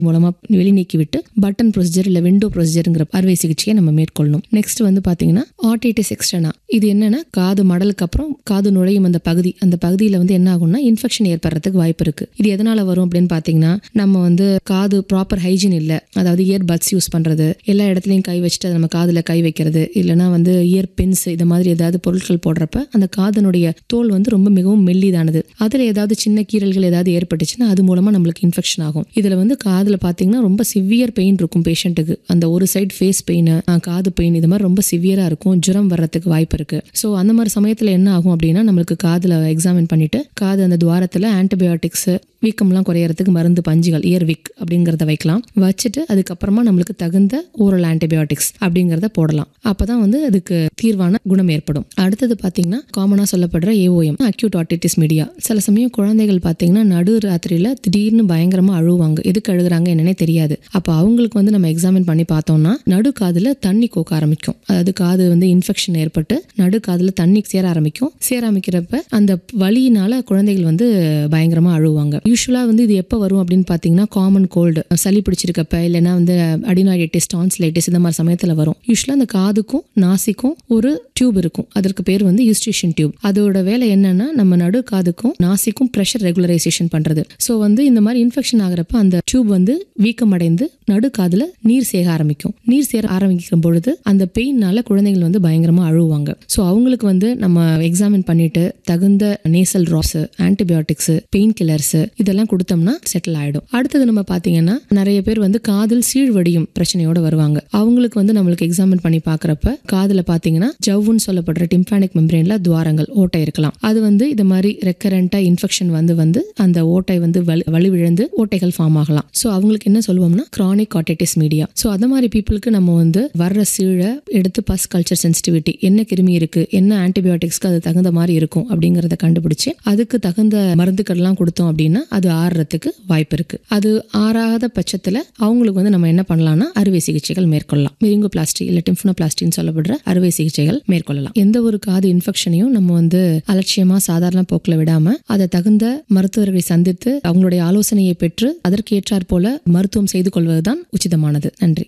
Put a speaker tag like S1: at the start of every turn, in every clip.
S1: மூலமா வெளி நீக்கி விட்டு பட்டன் ப்ரொசீஜர் இல்ல விண்டோ ப்ரொசீஜருங்கிற அறுவை சிகிச்சையை நம்ம மேற்கொள்ளணும் நெக்ஸ்ட் வந்து பாத்தீங்கன்னா ஆர்டிடிஸ் எக்ஸ்டர்னா இது என்னன்னா காது மடலுக்கு அப்புறம் காது நுழையும் அந்த பகுதி அந்த பகுதியில் வந்து என்ன ஆகும்னா இன்ஃபெக்ஷன் ஏற்படுறதுக்கு வாய்ப்பு இருக்கு இது எதனால வரும் அப்படின்னு பாத்தீங்கன்னா நம்ம வந்து காது ப்ராப்பர் ஹைஜீன் இல்லை அதாவது இயர் பட்ஸ் யூஸ் பண்றது எல்லா இடத்துலையும் கை வச்சுட்டு அதை நம்ம காதுல கை வைக்கிறது இல்லைன்னா வந்து இயர் பின்ஸ் இது மாதிரி ஏதாவது பொருட்கள் போடுறப்ப அந்த காதனுடைய தோல் வந்து ரொம்ப மிகவும் மெல்லிதானது அதுல ஏதாவது சின்ன கீறல்கள் ஏதாவது ஏற்பட்டுச்சுன்னா அது மூலமா நம்மளுக்கு இன்ஃபெக்ஷன் ஆகும் இதுல வந்து காதுல பாத்தீங்கன்னா ரொம்ப சிவியர் பெயின் இருக்கும் பேஷண்ட்டுக்கு அந்த ஒரு சைடு ஃபேஸ் பெயின் காது பெயின் இது மாதிரி ரொம்ப சிவியரா இருக்கும் ஜுரம் வர்றதுக்கு வாய்ப்பு இருக்கு ஸோ அந்த மாதிரி சமயத்துல என்ன ஆகும் அப்படின்னா நம்மளுக்கு காதுல எக்ஸாமின் பண்ணிட்டு காது அந்த துவாரத்துல ஆன்டிபயோட்டிக்ஸ் வீக்கம்லாம் குறையறதுக்கு மருந்து பஞ்சுகள் இயர் விக் அப்படிங்கிறத வைக்கலாம் வச்சுட்டு அதுக்கப்புறமா நம்மளுக்கு தகுந்த ஓரல் ஆன்டிபயோட்டிக்ஸ் அப்படிங்கிறத போடலாம் அப்பதான் வந்து அதுக்கு தீர்வான குணம் ஏற்படும் அடுத்தது பாத்தீங்கன்னா காமனா சொல்லப்படுற ஏஓஎம் அக்யூட் ஆட்டிட்டிஸ் மீடியா சில சமயம் குழந்தைகள் பாத்தீங்கன்னா நடு ராத்திரியில திடீர்னு பயங்கரமா அழுவாங்க எதுக்கு அழுகுறாங்க என்னன்னே தெரியாது அப்ப அவங்களுக்கு வந்து நம்ம எக்ஸாமின் பண்ணி பார்த்தோம்னா நடு காதுல தண்ணி கோக்க ஆரம்பிக்கும் அதாவது காது வந்து இன்ஃபெக்ஷன் ஏற்பட்டு நடு காதுல தண்ணி சேர ஆரம்பிக்கும் சேர ஆரம்பிக்கிறப்ப அந்த வலியினால குழந்தைகள் வந்து பயங்கரமா அழுவாங்க யூஸ்வலா வந்து இது எப்போ வரும் அப்படின்னு பாத்தீங்கன்னா காமன் கோல்டு சளி பிடிச்சிருக்கப்ப இல்லைன்னா வந்து அடினாய்டிஸ் டான்ஸ்லைட்டிஸ் இந்த மாதிரி சமயத்துல வரும் யூஸ்வலா அந்த காதுக்கும் நாசிக்கும் ஒரு டியூப் இருக்கும் அதற்கு பேர் வந்து யூஸ்டிஷன் டியூப் அதோட வேலை என்னன்னா நம்ம நடு காதுக்கும் நாசிக்கும் ப்ரெஷர் ரெகுலரைசேஷன் பண்றது ஸோ வந்து இந்த மாதிரி இன்ஃபெக்ஷன் ஆகிறப்ப அந்த டியூப் வந்து வீக்கமடைந்து நடு காதுல நீர் சேர ஆரம்பிக்கும் நீர் சேர ஆரம்பிக்கிற பொழுது அந்த பெயின்னால குழந்தைகள் வந்து பயங்கரமா அழுவாங்க ஸோ அவங்களுக்கு வந்து நம்ம எக்ஸாமின் பண்ணிட்டு தகுந்த nasal drops antibiotics pain killers இதெல்லாம் கொடுத்தோம்னா செட்டில் ஆயிடும் அடுத்தது நம்ம பாத்தீங்கன்னா நிறைய பேர் வந்து காதில் சீழ்வடியும் பிரச்சனையோட வருவாங்க அவங்களுக்கு வந்து நம்மளுக்கு எக்ஸாமின் பண்ணி பார்க்கறப்ப காதுல பாத்தீங்கன்னா ஜவ்வுன்னு சொல்லப்படுற டிம்பானிக் மெம்பரேன்ல துவாரங்கள் ஓட்டை இருக்கலாம் அது வந்து இது மாதிரி ரெக்கரண்டா இன்ஃபெக்ஷன் வந்து வந்து அந்த ஓட்டை வந்து வலி வலிவிழந்து ஓட்டைகள் ஃபார்ம் ஆகலாம் ஸோ அவங்களுக்கு என்ன சொல்லுவோம்னா கிரானிக் ஆட்டிட்டிஸ் மீடியா ஸோ அந்த மாதிரி பீப்புளுக்கு நம்ம வந்து வர்ற சீழை எடுத்து பஸ் கல்ச்சர் சென்சிட்டிவிட்டி என்ன கிருமி இருக்கு என்ன ஆன்டிபயோட்டிக்ஸ்க்கு அது தகுந்த மாதிரி இருக்கும் அப்படிங்கறத கண்டுபிடிச்சு அதுக்கு தகுந்த மருந்துக்கள்லாம் கொடுத்தோம் அப்படின்னா அது ஆறுறதுக்கு வாய்ப்பு இருக்கு அது ஆறாத பட்சத்துல அவங்களுக்கு வந்து நம்ம என்ன பண்ணலாம்னா அறுவை சிகிச்சைகள் மேற்கொள்ளலாம் மிரிங்கோ பிளாஸ்டி இல்ல டிம்ஃபனோ பிளாஸ்டின்னு சொல்லப்படுற அறுவை சிகிச்சைகள் மேற்கொள்ளலாம் எந்த ஒரு காது இன்ஃபெக்ஷனையும் நம்ம வந்து அலட்சியமா சாதாரண போக்குல விடாம அதை தகுந்த மருத்துவர்களை சந்தித்து அவங்களுடைய ஆலோசனையை பெற்று அதற்கு ஏற்றாற் போல மருத்துவம் செய்து கொள்வதுதான் உச்சிதமானது நன்றி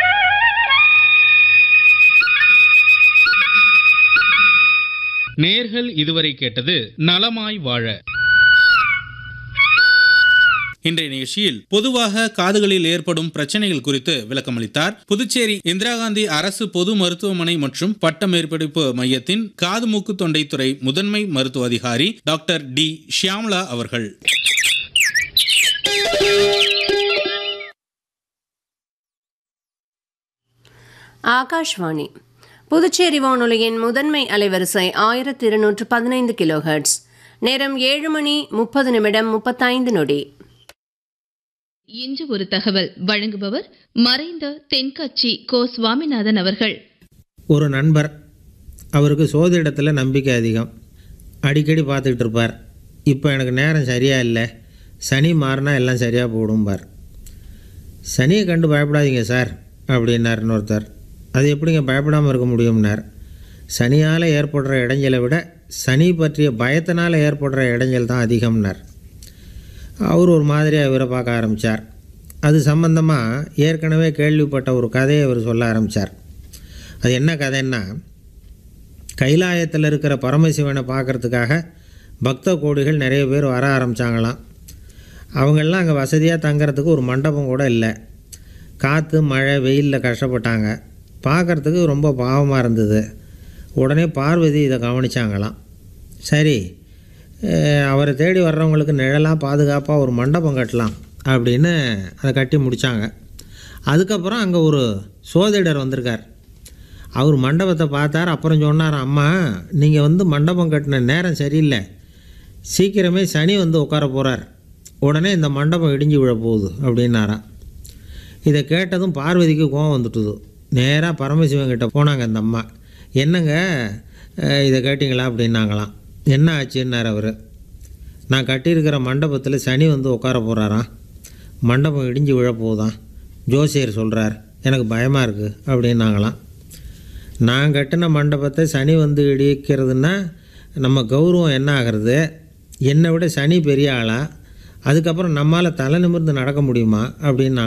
S2: நேர்கள் இதுவரை கேட்டது நலமாய் வாழ இன்றைய நிகழ்ச்சியில் பொதுவாக காதுகளில் ஏற்படும் பிரச்சனைகள் குறித்து விளக்கமளித்தார் புதுச்சேரி இந்திரா காந்தி அரசு பொது மருத்துவமனை மற்றும் பட்ட மேற்படிப்பு மையத்தின் காது மூக்கு தொண்டைத்துறை முதன்மை மருத்துவ அதிகாரி டாக்டர் டி ஷியாம்லா அவர்கள்
S3: ஆகாஷ்வாணி புதுச்சேரி வானொலியின் முதன்மை அலைவரிசை ஆயிரத்தி இருநூற்று பதினைந்து கிலோஹெர்ட்ஸ் நேரம் ஏழு மணி முப்பது நிமிடம் முப்பத்தைந்து நொடி
S4: இன்று ஒரு தகவல் வழங்குபவர் மறைந்த தென்கட்சி கோ சுவாமிநாதன் அவர்கள்
S5: ஒரு நண்பர் அவருக்கு சோதிடத்தில் நம்பிக்கை அதிகம் அடிக்கடி பார்த்துக்கிட்டு இருப்பார் இப்போ எனக்கு நேரம் சரியாக இல்லை சனி மாறினா எல்லாம் சரியாக போடும்பார் சனியை கண்டு பயப்படாதீங்க சார் அப்படின்னார் இன்னொருத்தர் அது எப்படிங்க பயப்படாமல் இருக்க முடியும்னார் சனியால் ஏற்படுற இடைஞ்சலை விட சனி பற்றிய பயத்தினால் ஏற்படுற இடைஞ்சல் தான் அதிகம்னார் அவர் ஒரு மாதிரியாக இவரை பார்க்க ஆரம்பித்தார் அது சம்பந்தமாக ஏற்கனவே கேள்விப்பட்ட ஒரு கதையை அவர் சொல்ல ஆரம்பித்தார் அது என்ன கதைன்னா கைலாயத்தில் இருக்கிற பரமசிவனை பார்க்குறதுக்காக பக்த கோடிகள் நிறைய பேர் வர ஆரம்பித்தாங்களாம் அவங்கெல்லாம் அங்கே வசதியாக தங்குறதுக்கு ஒரு மண்டபம் கூட இல்லை காற்று மழை வெயிலில் கஷ்டப்பட்டாங்க பார்க்குறதுக்கு ரொம்ப பாவமாக இருந்தது உடனே பார்வதி இதை கவனிச்சாங்களாம் சரி அஹ், அவரை தேடி வர்றவங்களுக்கு நிழலாக பாதுகாப்பாக ஒரு மண்டபம் கட்டலாம் அப்படின்னு அதை கட்டி முடித்தாங்க அதுக்கப்புறம் அங்கே ஒரு சோதிடர் வந்திருக்கார் அவர் மண்டபத்தை பார்த்தார் அப்புறம் சொன்னார் அம்மா நீங்கள் வந்து மண்டபம் கட்டின நேரம் சரியில்லை சீக்கிரமே சனி வந்து உட்கார போகிறார் உடனே இந்த மண்டபம் இடிஞ்சு விழ போகுது அப்படின்னாராம் இதை கேட்டதும் பார்வதிக்கு கோவம் வந்துட்டுது நேராக பரமசிவன் கிட்ட போனாங்க அந்த அம்மா என்னங்க அஹ், இதை கேட்டிங்களா அப்படின்னாங்களாம் என்ன ஆச்சுன்னார் அவர் நான் கட்டியிருக்கிற மண்டபத்தில் சனி வந்து உட்கார போகிறாராம் மண்டபம் இடிஞ்சு விழ போகுதாம் ஜோசியர் சொல்கிறார் எனக்கு பயமாக இருக்குது அப்படின்னாங்களாம் நான் கட்டின மண்டபத்தை சனி வந்து இடிக்கிறதுனா நம்ம கௌரவம் என்ன ஆகிறது என்னை விட சனி பெரிய ஆளா அதுக்கப்புறம் நம்மால் தலை நிமிர்ந்து நடக்க முடியுமா அப்படின்னு